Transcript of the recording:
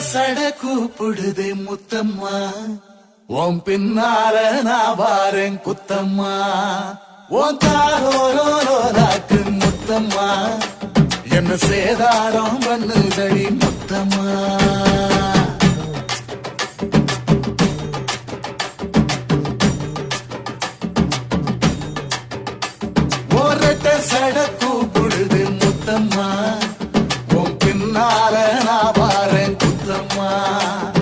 சட கூப்பிடுதே முத்தம்மா உன் பின்னால நான் வாரேன் குத்தம்மா உன் தாரோரோராக்கு முத்தம்மா என்ன சேதாரம் பண்ணுதடி முத்தம்மா ஒரட்ட சட கூப்பிடுது முத்தம்மா உன் பின்னால நான் வாரேன் குத்தம்மா